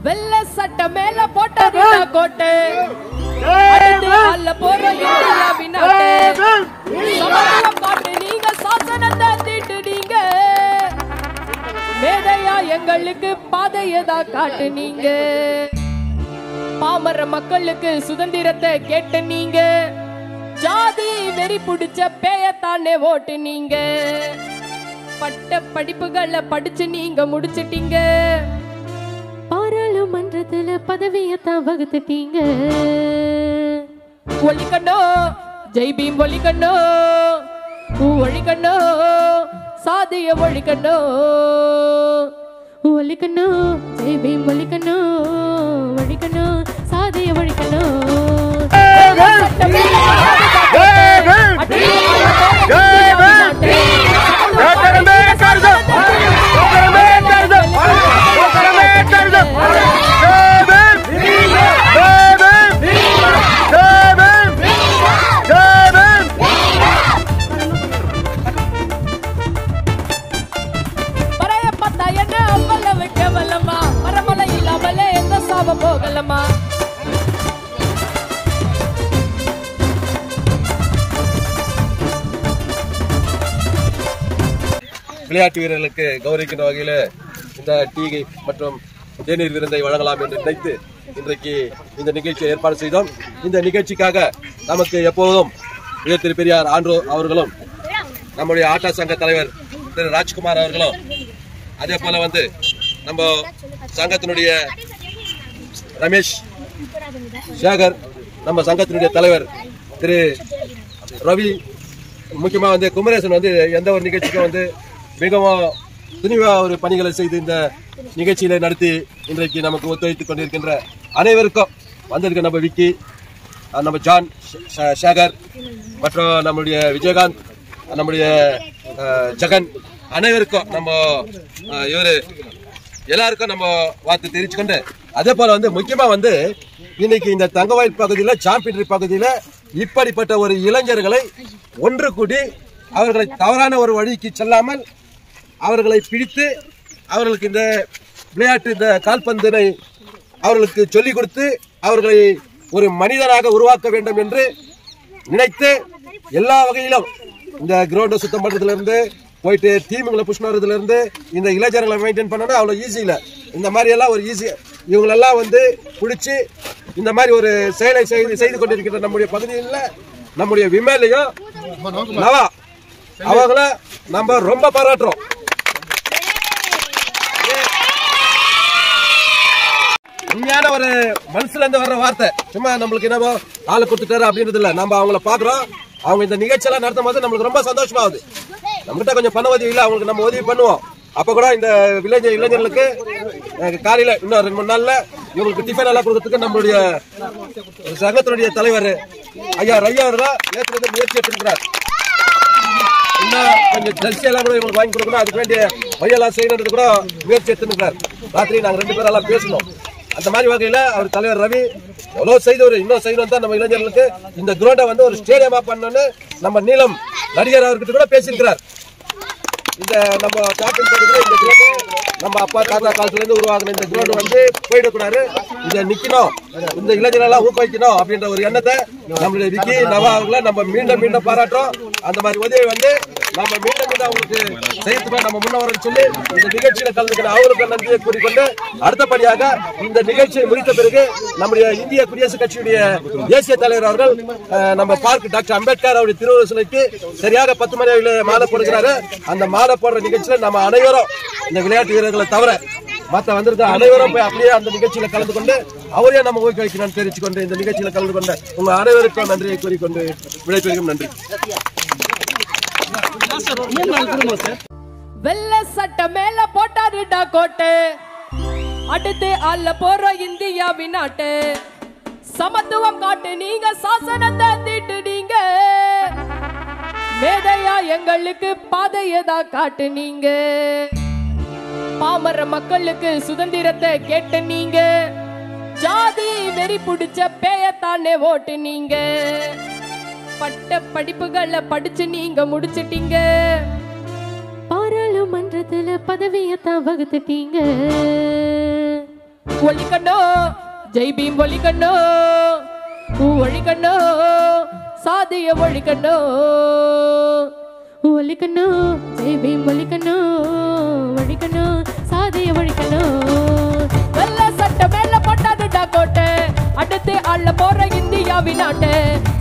வெள்ள சட்டை மேல போட்டது கோட்டை அடுத்து அல்ல போற இந்தியாவின் நாட்டு சமத்துவம் காட்டு நீங்க சாசனத்தை தீட்டுனீங்க மேதையா எங்களுக்கு பாதையை தான் காட்டு நீங்க பாமர மக்களுக்கு சுதந்திரத்தை கேட்டு நீங்க ஜாதி வெறி புடிச்ச பேயத்தானே ஓட்டு நீங்க பட்ட படிப்புகளை படிச்சு நீங்க முடிச்சிட்டீங்க பாராளுமன்றத்துல பதவியத்தான் வகுத்துட்டீங்க ஒழிக்கணும் ஜெய் பீம் ஒழிக்கணும் ஒழிக்கணும் சாதிய ஒழிக்கணும் ஒழிக்கணும் ஜெய் பீம் ஒழிக்கணும் ஒழிக்கணும் சாதிய ஒழிக்கணும் பறைய பார்த்தா என்ன அவ்வளவு விட்டு வல்லம்மா மரமலை இல்லாமலே எந்த சாபம் போகலம்மா விளையாட்டு வீரர்களுக்கு கௌரவிக்கின்ற வகையில் இந்த டீ மற்றும் தேநீர் விருந்தை வழங்கலாம் என்று நினைத்து இன்றைக்கு இந்த நிகழ்ச்சியை ஏற்பாடு செய்தோம் இந்த நிகழ்ச்சிக்காக நமக்கு எப்போதும் உயர் திரு பெரியார் ஆண்ட்ரோ அவர்களும் நம்முடைய ஆட்டா சங்க தலைவர் திரு ராஜ்குமார் அவர்களும் அதே போல வந்து நம்ம சங்கத்தினுடைய ரமேஷ் சேகர் நம்ம சங்கத்தினுடைய தலைவர் திரு ரவி முக்கியமா வந்து குமரேசன் வந்து எந்த ஒரு நிகழ்ச்சிக்கும் வந்து மிகவும் துணிவா ஒரு பணிகளை செய்து இந்த நிகழ்ச்சியில நடத்தி இன்றைக்கு நமக்கு ஒத்துழைத்துக் கொண்டிருக்கின்ற அனைவருக்கும் வந்திருக்க நம்ம விக்கி அஹ் நம்ம ஜான் ஷ- ஷ- சேகர் மற்றும் நம்முடைய விஜயகாந்த் நம்முடைய அஹ், ஜெகன் அனைவருக்கும் நம்ம அஹ், இவரு எல்லாருக்கும் நம்ம வாழ்த்து தெரிவிச்சுக்கொண்டு அதே போல வந்து முக்கியமா வந்து இன்னைக்கு இந்த தங்கவாயில் பகுதியில சாம்பியன் பகுதியில இப்படிப்பட்ட ஒரு இளைஞர்களை ஒன்று கூடி அவர்களை தவறான ஒரு வழிக்கு செல்லாமல் அவர்களை பிடித்து அவர்களுக்கு இந்த விளையாட்டு இந்த கால்பந்தினை அவர்களுக்கு சொல்லிக் கொடுத்து அவர்களை ஒரு மனிதனாக உருவாக்க வேண்டும் என்று நினைத்து எல்லா வகையிலும் இந்த கிரவுண்டை சுத்தம் பண்றதுல இருந்து போயிட்டு டீமுங்களை புஷ் பண்றதுல இருந்து இந்த இளைஞர்களை மெயின்டைன் பண்ணணும் அவ்வளவு ஈஸி இல்ல இந்த மாதிரி எல்லாம் ஒரு ஈஸி இவங்களெல்லாம் வந்து பிடிச்சி இந்த மாதிரி ஒரு செயலை செய்து செய்து கொண்டிருக்கிற நம்முடைய பகுதியில் நம்முடைய விமலையும் நவா அவங்கள நம்ம ரொம்ப பாராட்டுறோம் உண்மையான ஒரு மனசுல இருந்து வர்ற வார்த்தை சும்மா நம்மளுக்கு என்னவோ ஆளு கொடுத்துட்டாரு அப்படின்றது இல்ல நம்ம அவங்கள பாக்குறோம் அவங்க இந்த நிகழ்ச்சியெல்லாம் நடத்தும் போது நம்மளுக்கு ரொம்ப சந்தோஷமாகுது நம்மகிட்ட கொஞ்சம் பண உதவி இல்ல அவங்களுக்கு நம்ம உதவி பண்ணுவோம் அப்ப கூட இந்த விளைஞ இளைஞர்களுக்கு அஹ், காலையில இன்னும் ரெண்டு மூணு நாள்ல இவங்களுக்கு டிஃபன் எல்லாம் கொடுக்கறதுக்கு நம்மளுடைய சங்கத்தினுடைய தலைவர் ஐயா ரையா அவர்கள் நேற்று வந்து முயற்சி எடுத்திருக்கிறார் இன்னும் கொஞ்சம் ஜெர்சி எல்லாம் கூட இவங்களுக்கு வாங்கி கொடுக்கணும் அதுக்கு வேண்டிய வழியெல்லாம் செய்யணுன்றது கூட முயற்சி எடுத்துருக்கார் ராத்திரி நாங்க ரெண்டு பேரும் எல்லாம் பேசணும் அந்த மாதிரி வகையில அவர் தலைவர் ரவி எவ்வளவு செய்தவர் இன்னும் செய்யணும் தான் நம்ம இளைஞர்களுக்கு இந்த கிரௌண்டை வந்து ஒரு ஸ்டேடியமா பண்ணணும்னு நம்ம நீலம் நடிகர் அவர்கிட்ட கூட பேசியிருக்கிறார் இந்த நம்ம காட்டின் பகுதியில் இந்த கிரௌண்டு நம்ம அப்பா தாத்தா காலத்துல இருந்து உருவாகின இந்த கிரௌண்டு வந்து போயிடக்கூடாது இங்க நிக்கணும் இந்த இளைஞரெல்லாம் ஊக்குவிக்கணும் அப்படின்ற ஒரு எண்ணத்தை நம்மளுடைய விக்கி நவா அவர்களை நம்ம மீண்டும் மீண்டும் பாராட்டுறோம் அந்த மாதிரி உதவி வந்து நம்ம மீண்டும் மீண்டும் அவங்களுக்கு செய்யறதுக்கு நம்ம முன்ன வரன்னு சொல்லி இந்த நிகழ்ச்சியில கலந்துக்கிற அவருக்கு நன்றியை கூறிக்கொண்டு அடுத்தபடியாக இந்த நிகழ்ச்சியை முடித்த பிறகு நம்முடைய இந்திய குடியரசுக் கட்சியுடைய தேசிய தலைவர் அவர்கள் அஹ், நம்ம பார்க் டாக்டர் அம்பேத்கர் அவருடைய திருவுருவ சிலைக்கு சரியாக பத்து மணி அளவில் மாலை போடுகிறாரு அந்த மாலை போடுற நிகழ்ச்சியில நம்ம அனைவரும் இந்த விளையாட்டு வீரர்களை தவிர மத்த வந்திருக்க அனைவரும் போய் அப்படியே அந்த நிகழ்ச்சியில கலந்து கொண்டு அவரே நம்ம ஊக்குவிக்கணும்னு தெரிவித்துக் கொண்டு இந்த நிகழ்ச்சியில கலந்து கொண்ட உங்க அனைவருக்கும் நன்றியை கூறிக்கொண்டு விடைபெறுகிறோம் நன்றி வெள்ள சட்டை மேல போட்டாருடா கோட்டை அடுத்து அல்ல போற இந்தியாவின் நாட்டு சமத்துவம் காட்டு நீங்க சாசனத்தை தீட்டு நீங்க மேதையா எங்களுக்கு பாதையை தான் காட்டு நீங்க பாமர மக்களுக்கு சுதந்திரத்தை கேட்டு நீங்க ஜாதி வெறி புடிச்ச பேயத்தானே ஓட்டு நீங்க பட்ட படிப்புகளை படிச்சு நீங்க முடிச்சிட்டீங்க பாராளுமன்றத்துல பதவியத்தான் வகுத்துட்டீங்க ஒழிக்கணும் ஜெய் பீம் ஒழிக்கணும் ஒழிக்கணும் சாதிய ஒழிக்கணும் ஒழிக்கணும் ஜெய் பீம் ஒழிக்கணும் ஒழிக்கணும் சாதிய ஒழிக்கணும் வெள்ள சட்டை மேல போட்டாடுடா கோட்டை அடுத்து ஆள போற இந்தியாவின் நாட்டை